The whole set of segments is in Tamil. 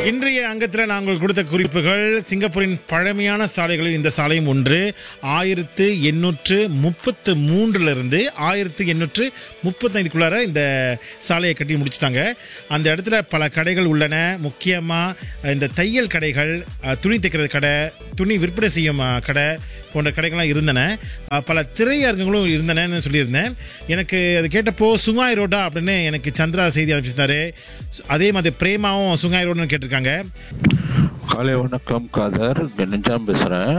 இன்றைய அங்கத்தில் நாங்கள் கொடுத்த குறிப்புகள் சிங்கப்பூரின் பழமையான சாலைகளில் இந்த சாலையும் ஒன்று ஆயிரத்து எண்ணூற்று முப்பத்து மூன்றிலிருந்து ஆயிரத்து எண்ணூற்று முப்பத்தைந்துக்குள்ளார இந்த சாலையை கட்டி முடிச்சிட்டாங்க அந்த இடத்துல பல கடைகள் உள்ளன முக்கியமாக இந்த தையல் கடைகள் அஹ், துணி தைக்கிறது கடை துணி விற்பனை செய்யும் அஹ், கடை போன்ற கடைகள்லாம் இருந்தன அஹ், பல திரையரங்குகளும் இருந்தனன்னு சொல்லியிருந்தேன் எனக்கு அது கேட்டப்போ சுங்காய் ரோடா அப்படின்னு எனக்கு சந்திரா செய்தி அனுப்பிச்சிருந்தாரு அதே மாதிரி பிரேமாவும் சுங்காய் ரோடுன்னு கேட்டிருக்காங்க காலை வணக்கம் காதர் நெஞ்சாம் பேசுகிறேன்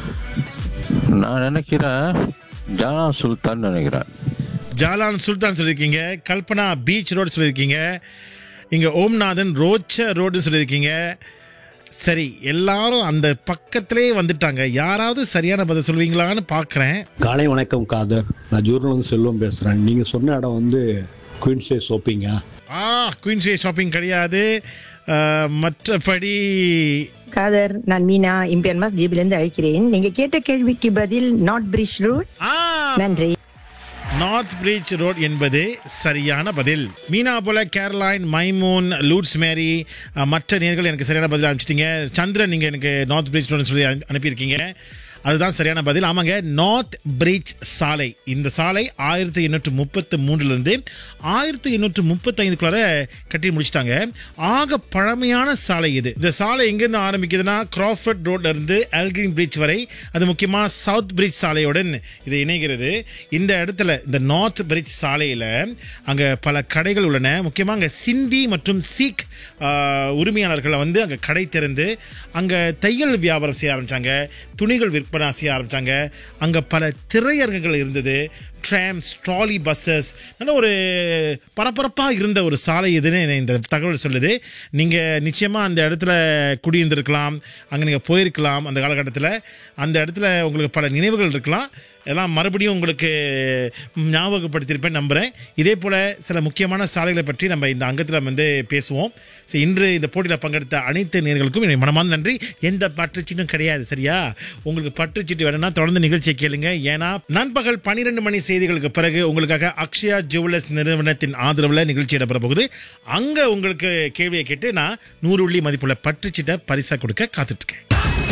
நான் நினைக்கிறேன் ஜானா சுல்தான் நினைக்கிறேன் ஜாலான் சுல்தான் சொல்லியிருக்கீங்க கல்பனா பீச் ரோடு சொல்லியிருக்கீங்க இங்கே ஓம்நாதன் ரோச்ச ரோடு சொல்லியிருக்கீங்க சரி எல்லாரும் அந்த பக்கத்திலே வந்துட்டாங்க யாராவது சரியான பதில் சொல்வீங்களான்னு பார்க்குறேன் காலை வணக்கம் காதர் நான் ஜூர்னல் செல்வம் பேசுகிறேன் நீங்கள் சொன்ன இடம் வந்து குயின்ஸே ஷோப்பிங்கா ஆ குயின்ஸ்வே ஷாப்பிங் கிடையாது அஹ், மற்றபடி காதர் நான் மீனா இம்பியன் மாஸ் ஜிபிலிருந்து அழைக்கிறேன் நீங்க கேட்ட கேள்விக்கு பதில் நாட் பிரிட்ஜ் ரோட் ஆ நன்றி நார்த் பிரீச் ரோட் என்பது சரியான பதில் மீனா போல கேரளைன் மைமூன் லூட்ஸ் மேரி அஹ், மற்ற நேர்கள் எனக்கு சரியான பதில் அனுப்பிச்சிட்டீங்க சந்திரன் நீங்கள் எனக்கு நார்த் பிரீச் ரோட்னு சொல்லி அனு- அனுப்பியிருக்கீங்க அதுதான் சரியான பதில் ஆமாங்க நார்த் பிரீச் சாலை இந்த சாலை ஆயிரத்தி எண்ணூற்று முப்பத்து மூன்றுலேருந்து ஆயிரத்தி எண்ணூற்று முப்பத்தைந்துக்குள்ளார கட்டி முடிச்சிட்டாங்க ஆக பழமையான சாலை இது இந்த சாலை எங்கேருந்து ஆரம்பிக்குதுன்னா கிராஃபர்ட் ரோட்ல இருந்து எல்கிரீன் பிரிட்ஜ் வரை அது முக்கியமாக சவுத் பிரிட்ஜ் சாலையுடன் இது இணைகிறது இந்த இடத்துல இந்த நார்த் பிரிட்ஜ் சாலையில் அங்கே பல கடைகள் உள்ளன முக்கியமாக அங்கே சிந்தி மற்றும் சீக் ஆஹ், உரிமையாளர்களை வந்து அங்கே கடை திறந்து அங்கே தையல் வியாபாரம் செய்ய ஆரம்பித்தாங்க துணிகள் விற்பனை செய்ய ஆரம்பித்தாங்க அங்கே பல திரையரங்குகள் இருந்தது ட்ராம்ஸ் ட்ராலி பஸ்ஸஸ் நல்ல ஒரு பரபரப்பாக இருந்த ஒரு சாலை இதுன்னு இந்த தகவல் சொல்லுது நீங்கள் நிச்சயமாக அந்த இடத்துல குடியிருந்திருக்கலாம் அங்கே நீங்கள் போயிருக்கலாம் அந்த காலகட்டத்தில் அந்த இடத்துல உங்களுக்கு பல நினைவுகள் இருக்கலாம் எல்லாம் மறுபடியும் உங்களுக்கு ஞாபகப்படுத்தியிருப்பேன் நம்புகிறேன் இதே போல் சில முக்கியமான சாலைகளை பற்றி நம்ம இந்த அங்கத்தில் வந்து பேசுவோம் ஸோ இன்று இந்த போட்டியில் பங்கெடுத்த அனைத்து நேர்களுக்கும் என்னுடைய மனமார்ந்த நன்றி எந்த பற்றுச்சீட்டும் கிடையாது சரியா உங்களுக்கு பற்றுச்சீட்டு வேணும்னா தொடர்ந்து நிகழ்ச்சியை கேளுங்க ஏன்னா நண்பகல் பன்னிரெண்டு மணி செய்திகளுக்கு பிறகு உங்களுக்காக அக்ஷயா ஜுவல்லர்ஸ் நிறுவனத்தின் ஆதரவில் நிகழ்ச்சி இடம்பெற போகுது அங்கே உங்களுக்கு கேள்வியை கேட்டு நான் நூறு உள்ளி மதிப்புள்ள பற்றுச்சீட்டை பரிசா கொடுக்க காத்துட்டு இருக்கேன்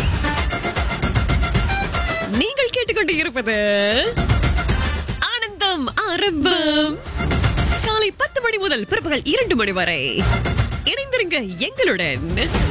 நீங்கள் கேட்டுக்கொண்டு இருப்பது ஆனந்தம் ஆரம்பம் காலை பத்து மணி முதல் பிற்பகல் இரண்டு மணி வரை இணைந்திருங்க எங்களுடன்